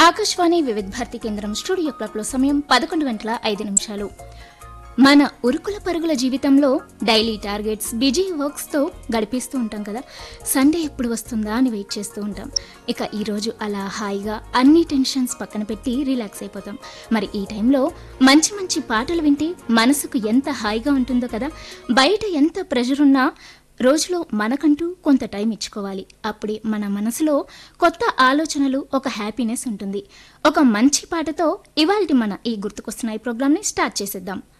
ఆకాశవాణి వివిధ భారతి కేంద్రం స్టూడియో క్లాక్లో సమయం పదకొండు గంటల ఐదు నిమిషాలు మన ఉరుకుల పరుగుల జీవితంలో డైలీ టార్గెట్స్ బిజీ వర్క్స్తో గడిపేస్తూ ఉంటాం కదా సండే ఎప్పుడు వస్తుందా అని వెయిట్ చేస్తూ ఉంటాం ఇక ఈరోజు అలా హాయిగా అన్ని టెన్షన్స్ పక్కన పెట్టి రిలాక్స్ అయిపోతాం మరి ఈ టైంలో మంచి మంచి పాటలు వింటే మనసుకు ఎంత హాయిగా ఉంటుందో కదా బయట ఎంత ప్రెషర్ ఉన్నా రోజులో మనకంటూ కొంత టైం ఇచ్చుకోవాలి అప్పుడే మన మనసులో కొత్త ఆలోచనలు ఒక హ్యాపీనెస్ ఉంటుంది ఒక మంచి పాటతో ఇవాల్టి మన ఈ గుర్తుకొస్తున్నాయి ప్రోగ్రామ్ని స్టార్ట్ చేసేద్దాం